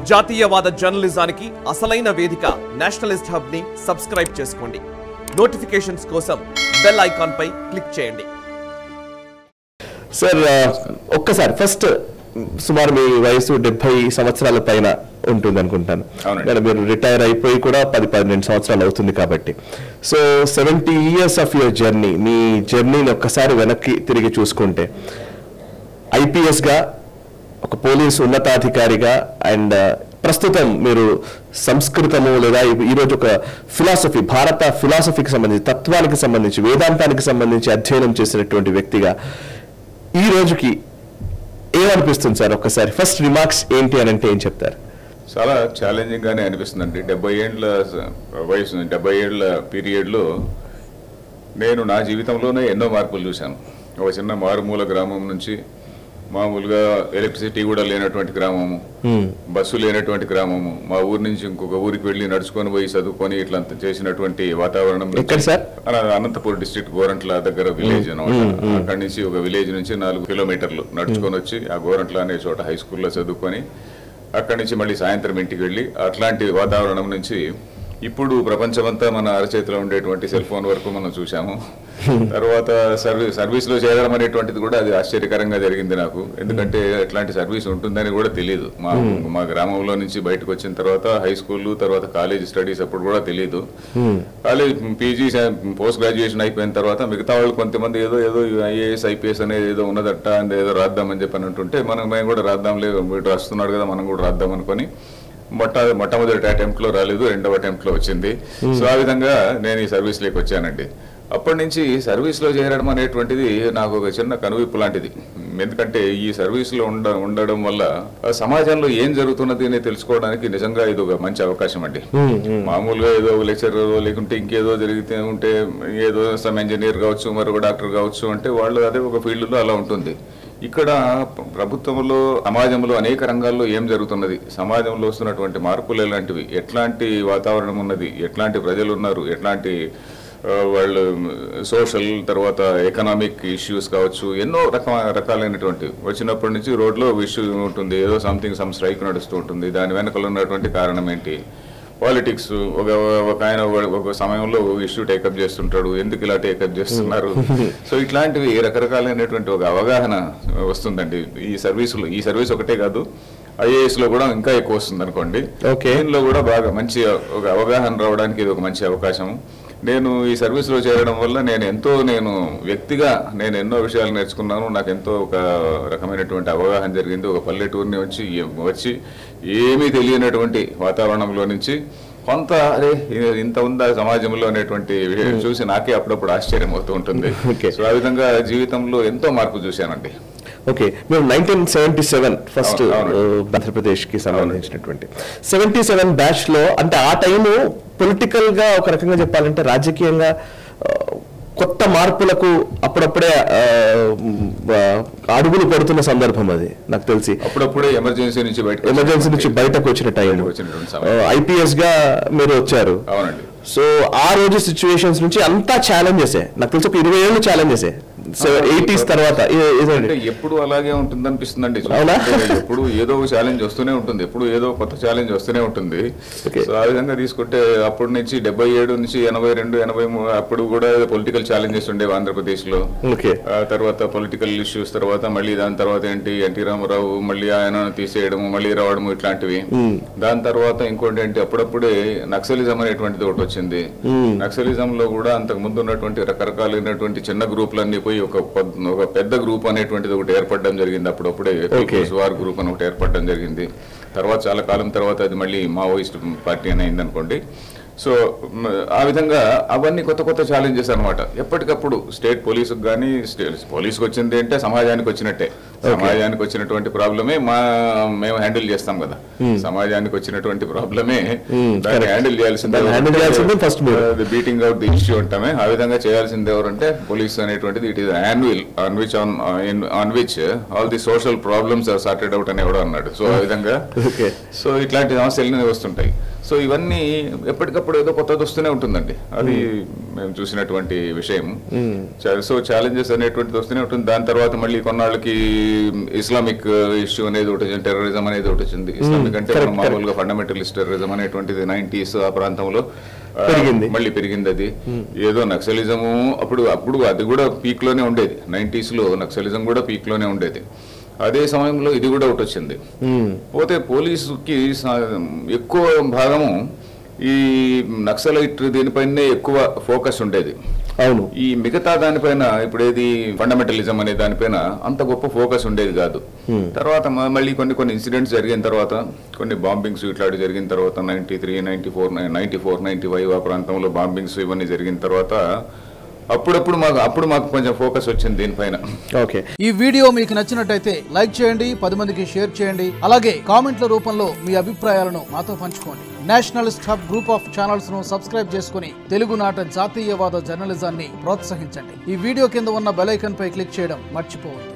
జాతీయవాద జర్నలిజానికి అసలైన వేదిక నేషనలిస్ట్ హబ్ ని సబ్స్క్రైబ్ చేసుకోండి నోటిఫికేషన్స్ కోసం బెల్ ఐకాన్ పై క్లిక్ చేయండి సార్ ఆ, ఒక్కసారి ఫస్ట్ సుమారు మీ వయసు డెబ్బై సంవత్సరాల పైన ఉంటుంది అనుకుంటాను అవునండి. మరి మీరు రిటైర్ అయిపోయి కూడా పది పన్నెండు సంవత్సరాలు అవుతుంది కాబట్టి so seventy years of your journey మీ జర్నీని ఒక్కసారి వెనక్కి తిరిగి చూసుకుంటే ఐపీఎస్గా ఒక పోలీసు ఉన్నతాధికారిగా అండ్ ప్రస్తుతం మీరు సంస్కృతము లేదా ఈ- ఈరోజు ఒక ఫిలాసఫీ భారత ఫిలాసఫీకి సంబంధించి తత్వానికి సంబంధించి వేదాంతానికి సంబంధించి అధ్యయనం చేసినటువంటి వ్యక్తిగా ఈ రోజుకి ఏమనిపిస్తుంది సార్ ఒక్కసారి ఫస్ట్ రిమార్క్స్ ఏంటి అని అంటే ఏం చెప్తారు చాలా ఛాలెంజింగ్ గానే అనిపిస్తుందండి డెబ్బై ఏండ్ల స- వయసు డెబ్బై ఏళ్ళ పీరియడ్లో నేను నా జీవితంలోనే ఎన్నో మార్పులు చూశాను ఒక చిన్న మారుమూల గ్రామం నుంచి మామూలుగా ఎలక్ట్రిసిటీ కూడా లేనటువంటి గ్రామము బస్సు లేనటువంటి గ్రామము మా ఊరి నుంచి ఇంకొక ఊరికి వెళ్ళి నడుచుకొని పోయి చదువుకొని ఇట్లా అంత చేసినటువంటి వాతావరణం నుంచి- ఎక్కడ సార్? అన- అనంతపూర్ డిస్ట్రిక్ట్ గోరంట్ల దగ్గర విలేజ్ అనమాట అక్కడి నుంచి ఒక విలేజ్ నుంచి నాలుగు కిలోమీటర్లు నడుచుకొని వచ్చి ఆ గోరంట్ల అనే చోట హై స్కూల్లో చదువుకొని అక్కడి నుంచి మళ్ళీ సాయంత్రం ఇంటికి వెళ్ళి అట్లాంటి వాతావరణం నుంచి ఇప్పుడు ప్రపంచమంతా మన అరచేతిలో ఉండేటువంటి సెల్ ఫోన్ వరకు మనం చూసాము తర్వాత సర్వీస్ సర్వీస్ లో చేరడం అనేటువంటిది కూడా అది ఆశ్చర్యకరంగా జరిగింది నాకు ఎందుకంటే అట్లాంటి సర్వీస్ ఉంటుందని కూడా తెలియదు మా మా గ్రామంలో నుంచి బయటకు వచ్చిన తర్వాత హై స్కూల్ తర్వాత కాలేజ్ స్టడీస్ అప్పుడు కూడా తెలియదు కాలేజ్ పీజీ పోస్ట్ గ్రాడ్యుయేషన్ అయిపోయిన తర్వాత మిగతా వాళ్ళు కొంతమంది ఏదో ఏదో ఐఏఎస్ ఐపీఎస్ అనేది ఏదో ఉన్నదట్ట అని ఏదో రాద్దామని చెప్పి అని అంటుంటే మనం మేము కూడా రాద్దాంలే వీడు రాస్తున్నాడు కదా మనం కూడా రాద్దాం అనుకొని మొట్ట మొట్టమొదటి అటెంప్ట్ లో రాలేదు రెండవ అటెంప్ట్ లో వచ్చింది సో ఆ విధంగా నేను ఈ సర్వీస్ లోకి వచ్చానండి అప్పటి నుంచి సర్వీస్ లో చేరడం అనేటువంటిది నాకు ఒక చిన్న కనువిప్పు లాంటిది ఎందుకంటే ఈ సర్వీస్ లో ఉండ ఉండడం వల్ల ఆ సమాజంలో ఏం జరుగుతున్నది అని తెలుసుకోవడానికి నిజంగా ఇది ఒక మంచి అవకాశం అండి మామూలుగా ఏదో లెక్చర్ లేకుంటే ఇంకేదో జరిగితే ఉంటే ఏదో సమ్ ఇంజనీర్ కావచ్చు మరొక డాక్టర్ కావచ్చు అంటే వాళ్ళు అదే ఒక ఫీల్డ్ లో అలా ఉంటుంది ఇక్కడ ప్ర- ప్రభుత్వంలో సమాజంలో అనేక రంగాల్లో ఏం జరుగుతున్నది సమాజంలో వస్తున్నటువంటి మార్పులు ఎలాంటివి ఎట్లాంటి వాతావరణం ఉన్నది ఎట్లాంటి ప్రజలు ఉన్నారు ఎట్లాంటి ఆ, వాళ్ళు సోషల్ తర్వాత ఎకనామిక్ ఇష్యూస్ కావచ్చు ఎన్నో రక రకాలైనటువంటి వచ్చినప్పటి నుంచి రోడ్లో ఇష్యూ ఉంటుంది ఏదో సంథింగ్ సమ్ స్ట్రైక్ నడుస్తూ ఉంటుంది దాని వెనకలు ఉన్నటువంటి కారణం ఏంటి పాలిటిక్స్ ఒక ఒక ఆయన ఒక- ఒక సమయంలో ఇష్యూ టేకప్ చేస్తుంటాడు ఎందుకు ఇలా టేకప్ చేస్తున్నారు సో ఇట్లాంటివి రకరకాలైనటువంటి ఒక అవగాహన వస్తుందండి ఈ సర్వీసులో ఈ సర్వీస్ ఒకటే కాదు ఐఏఎస్ లో కూడా ఇంకా ఎక్కువ వస్తుంది అనుకోండి Okay. దీనిలో కూడా బాగా మంచి ఒక అవగాహన రావడానికి ఇది ఒక మంచి అవకాశం నేను ఈ సర్వీస్ లో చేరడం వల్ల నేను ఎంతో నేను వ్యక్తిగా నేను ఎన్నో విషయాలు నేర్చుకున్నాను నాకు ఎంతో ఒక రకమైనటువంటి అవగాహన జరిగింది ఒక పల్లెటూరుని వచ్చి వచ్చి ఏమీ తెలియనటువంటి వాతావరణంలో నుంచి కొంత అరే ఇది ఇంత ఉందా సమాజంలో అనేటువంటి విషయం చూసి నాకే అప్పుడప్పుడు ఆశ్చర్యం అవుతూ ఉంటుంది Okay. సో ఆ విధంగా జీవితంలో ఎంతో మార్పు చూశానండి ఓకే మేము నైన్టీన్ సెవెంటీ సెవెన్ ఫస్ట్ అవును, అవును. ఆంధ్రప్రదేశ్ కి సంబంధించినటువంటి సెవెంటీ సెవెన్ బ్యాచ్ లో అంటే ఆ టైము పొలిటికల్ గా ఒక రకంగా చెప్పాలంటే రాజకీయంగా ఆ, కొత్త మార్పులకు అప్పుడప్పుడే ఆ, ఆ, అడుగులు పడుతున్న సందర్భం అది నాకు తెలిసి అప్పుడప్పుడే ఎమర్జెన్సీ నుంచి బయటకు ఎమర్జెన్సీ నుంచి బయటకు వచ్చిన టైం బయటకు వచ్చినటువంటి సమయం. ఐపీఎస్ గా మీరు వచ్చారు అవునండి సో ఆ రోజు సిచ్యువేషన్స్ నుంచి అంతా ఛాలెంజెసే నాకు తెలిసి ఒక ఇరవై ఏళ్ళు ఛాలెంజెసే ఎయిటీస్ తర్వాత ఏ- ఇదండి అంటే ఎప్పుడు అలాగే ఉంటుంది అనిపిస్తుందండి అవునా? ఎప్పుడు ఏదో ఒక ఛాలెంజ్ వస్తూనే ఉంటుంది ఎప్పుడు ఏదో కొత్త ఛాలెంజ్ వస్తూనే ఉంటుంది Okay. సో ఆ విధంగా తీసుకుంటే అప్పటి నుంచి డెబ్బై ఏడు నుంచి ఎనభై రెండు ఎనభై మూడు అప్పుడు కూడా పొలిటికల్ ఛాలెంజెస్ ఉండేవి ఆంధ్రప్రదేశ్ లో ఓకే ఆ తర్వాత పొలిటికల్ ఇష్యూస్ తర్వాత మళ్ళీ దాని తర్వాత ఏంటి ఎన్టీ రామారావు మళ్ళీ ఆయన తీసేయడం మళ్ళీ రావడం ఇట్లాంటివి దాని తర్వాత ఇంకోటి ఏంటి అప్పుడప్పుడే నక్సలిజం అనేటువంటిది ఒకటి వచ్చింది నక్సలిజం లో కూడా అంతకు ముందు ఉన్నటువంటి రకరకాలైనటువంటి చిన్న గ్రూపులన్నీ పోయి ఒక పొద్- ఒక పెద్ద గ్రూప్ అనేటువంటిది ఒకటి ఏర్పడడం జరిగింది అప్పుడప్పుడే పీపుల్స్ వార్ గ్రూప్ అని ఒకటి ఏర్పడడం జరిగింది తర్వాత చాలా కాలం తర్వాత అది మళ్ళీ మావోయిస్ట్ పార్టీ అని అయింది అనుకోండి సో మ్, ఆ విధంగా అవన్నీ కొత్త కొత్త ఛాలెంజెస్ అన్నమాట ఎప్పటికప్పుడు స్టేట్ పోలీసుకు కానీ పోలీసుకు వచ్చింది అంటే సమాజానికి వచ్చినట్టే సమాజానికి వచ్చినటువంటి ప్రాబ్లమే మా మేము హ్యాండిల్ చేస్తాం కదా సమాజానికి వచ్చినటువంటి ప్రాబ్లమే దాన్ని correct. హ్యాండిల్ చేయాల్సిందే దాన్ని handle చేయాల్సిందే first మీరు. బీటింగ్ అవుట్ ది ఇష్యూ అంటామే ఆ విధంగా చేయాల్సింది ఎవరంటే పోలీస్ అనేటువంటిది it is annual on which on on which all the social problems are sorted out అని ఎవడో అన్నాడు సో ఆ విధంగా Okay. సో ఇట్లాంటి సమస్యలు వస్తుంటాయి సో ఇవన్నీ ఎప్పటికప్పుడు ఏదో కొత్తది వస్తూనే ఉంటుందండి అది మేము చూసినటువంటి విషయం చా- సో ఛాలెంజెస్ అనేటువంటిది వస్తూనే ఉంటుంది దాని తర్వాత మళ్ళీ కొన్నాళ్ళకి ఇస్లామిక్ ఇష్యూ అనేది ఒకటి వచ్చింది టెర్రరిజం అనేది ఒకటి వచ్చింది ఇస్లామిక్ అంటే మనం మామూలుగా ఫండమెంటలిస్ట్ టెర్రరిజం అనేటువంటిది నైన్టీస్ ఆ ప్రాంతంలో ఆ, పెరిగింది. మళ్ళీ పెరిగింది అది ఏదో నక్సలిజము అప్పుడు అప్పుడు అది కూడా పీక్ లోనే ఉండేది నైన్టీస్ లో నక్సలిజం కూడా పీక్ లోనే ఉండేది అదే సమయంలో ఇది కూడా ఒకటి వచ్చింది పోతే పోలీసుకి సా- ఎక్కువ భాగము ఈ నక్సలైట్ దీనిపైనే ఎక్కువ ఫోకస్ ఉండేది అవును ఈ మిగతా దానిపైన ఇప్పుడు ఏది ఫండమెంటలిజం అనే దానిపైన అంత గొప్ప ఫోకస్ ఉండేది కాదు తర్వాత మ- మళ్ళీ కొన్ని కొన్ని ఇన్సిడెంట్స్ జరిగిన తర్వాత కొన్ని బాంబింగ్స్ ఇట్లాంటి జరిగిన తర్వాత ninety three ninety four ninety four ninety five ఆ ప్రాంతంలో బాంబింగ్స్ ఇవన్నీ జరిగిన తర్వాత అప్పుడప్పుడు మాకు అప్పుడు మాకు కొంచెం ఫోకస్ వచ్చింది దీనిపైన ఓకే ఈ వీడియో మీకు నచ్చినట్టయితే లైక్ చేయండి పది మందికి షేర్ చేయండి అలాగే కామెంట్ల రూపంలో మీ అభిప్రాయాలను మాతో పంచుకోండి nationalist hub group of channels ను సబ్స్క్రైబ్ చేసుకుని తెలుగునాట జాతీయవాద జర్నలిజాన్ని ప్రోత్సహించండి ఈ వీడియో కింద ఉన్న బెల్ ఐకాన్ పై క్లిక్ చేయడం మర్చిపోవద్దు